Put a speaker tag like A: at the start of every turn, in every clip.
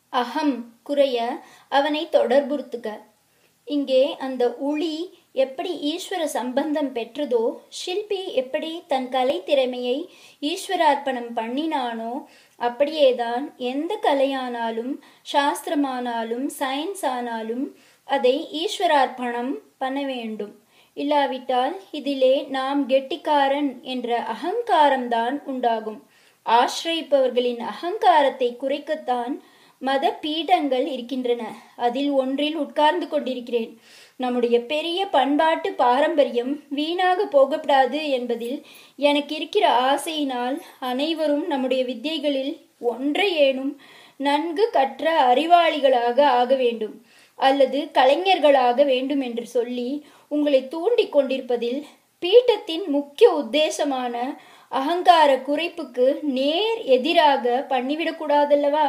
A: அகம் குறைய அவனை தொடர்புறுத்துக இங்கே அந்த உளி எப்படி ஈஸ்வர சம்பந்தம் பெற்றதோ ஷில்பி எப்படி தன் கலை திறமையை ஈஸ்வரார்ப்பணம் பண்ணினானோ அப்படியேதான் எந்த கலையானாலும் சாஸ்திரமானாலும் சயின்ஸ் ஆனாலும் அதை ஈஸ்வரார்ப்பணம் பண்ண வேண்டும் இல்லாவிட்டால் இதிலே நாம் கெட்டிக்காரன் என்ற அகங்காரம்தான் உண்டாகும் ஆசிரியிப்பவர்களின் அகங்காரத்தை குறைக்கத்தான் மத பீடங்கள் இருக்கின்றன அதில் ஒன்றில் உட்கார்ந்து கொண்டிருக்கிறேன் நம்முடைய பெரிய பண்பாட்டு பாரம்பரியம் வீணாக போகப்படாது என்பதில் எனக்கு இருக்கிற ஆசையினால் அனைவரும் நம்முடைய வித்தியைகளில் ஒன்றையேனும் நன்கு கற்ற அறிவாளிகளாக ஆக வேண்டும் அல்லது கலைஞர்களாக வேண்டும் என்று சொல்லி உங்களை தூண்டிக் கொண்டிருப்பதில் பீட்டத்தின் முக்கிய உத்தேசமான அகங்கார குறைப்புக்கு நேர் எதிராக பண்ணிவிடக்கூடாதல்லவா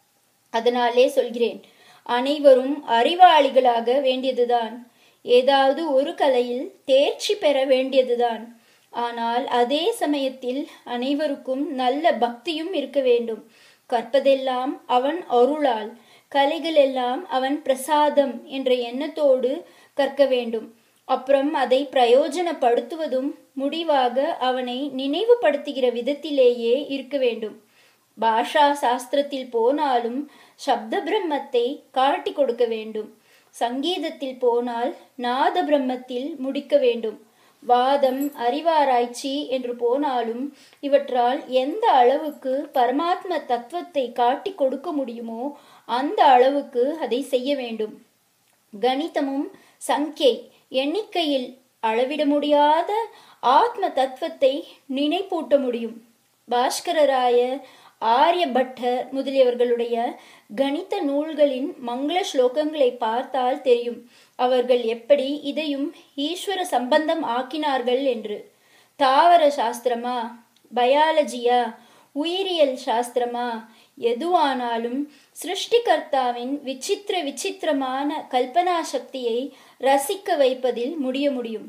A: அதனாலே சொல்கிறேன் அனைவரும் அறிவாளிகளாக வேண்டியதுதான் ஏதாவது ஒரு கலையில் தேர்ச்சி பெற வேண்டியதுதான் ஆனால் அதே சமயத்தில் அனைவருக்கும் நல்ல பக்தியும் இருக்க வேண்டும் கற்பதெல்லாம் அவன் அருளால் கலைகள் எல்லாம் அவன் பிரசாதம் என்ற எண்ணத்தோடு கற்க வேண்டும் அப்புறம் அதை பிரயோஜனப்படுத்துவதும் முடிவாக அவனை நினைவுபடுத்துகிற விதத்திலேயே இருக்க வேண்டும் பாஷா சாஸ்திரத்தில் போனாலும் சப்த பிரம்மத்தை காட்டி கொடுக்க வேண்டும் சங்கீதத்தில் போனால் நாத பிரம்மத்தில் முடிக்க வேண்டும் வாதம் அறிவாராய்ச்சி என்று போனாலும் இவற்றால் எந்த அளவுக்கு பரமாத்ம தத்துவத்தை காட்டி கொடுக்க முடியுமோ அந்த அளவுக்கு அதை செய்ய வேண்டும் கணிதமும் சங்கை எண்ணிக்கையில் அளவிட முடியாத ஆத்ம தத்துவத்தை நினைப்பூட்ட முடியும் பாஸ்கரராய ஆரியபட்டர் முதலியவர்களுடைய கணித நூல்களின் மங்கள ஸ்லோகங்களை பார்த்தால் தெரியும் அவர்கள் எப்படி இதையும் ஈஸ்வர சம்பந்தம் ஆக்கினார்கள் என்று தாவர சாஸ்திரமா பயாலஜியா உயிரியல் சாஸ்திரமா எதுவானாலும் சிருஷ்டிகர்த்தாவின் விசித்திர விசித்திரமான கல்பனா சக்தியை ரசிக்க வைப்பதில் முடிய முடியும்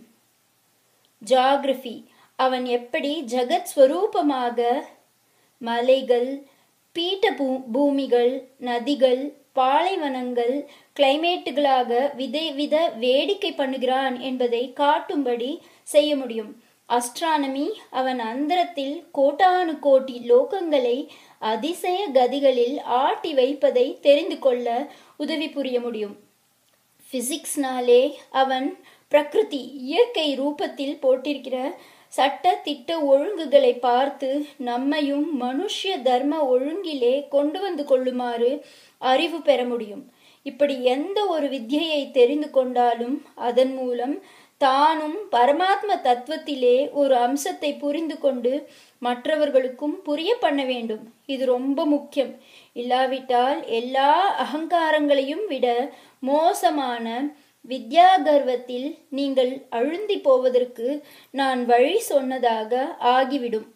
A: ஜாகிரபி அவன் எப்படி ஜகத் ஸ்வரூபமாக மலைகள் பீட்ட பூ பூமிகள் நதிகள் பாலைவனங்கள் கிளைமேட்டுகளாக வித வித வேடிக்கை பண்ணுகிறான் என்பதை காட்டும்படி செய்ய முடியும் அஸ்ட்ரானமி அவன் அந்தரத்தில் கோட்டானு கோட்டி லோகங்களை அதிசய கதிகளில் ஆட்டி வைப்பதை தெரிந்து கொள்ள உதவி புரிய முடியும் பிசிக்ஸ்னாலே அவன் பிரகிருதி இயற்கை ரூபத்தில் போட்டிருக்கிற சட்ட திட்ட ஒழுங்குகளை பார்த்து நம்மையும் மனுஷ்ய தர்ம ஒழுங்கிலே கொண்டு வந்து கொள்ளுமாறு அறிவு பெற முடியும் இப்படி எந்த ஒரு வித்தியை தெரிந்து கொண்டாலும் அதன் மூலம் தானும் பரமாத்ம தத்துவத்திலே ஒரு அம்சத்தை புரிந்து கொண்டு மற்றவர்களுக்கும் புரிய பண்ண வேண்டும் இது ரொம்ப முக்கியம் இல்லாவிட்டால் எல்லா அகங்காரங்களையும் விட மோசமான வித்யா கர்வத்தில் நீங்கள் அழுந்தி போவதற்கு நான் வழி சொன்னதாக ஆகிவிடும்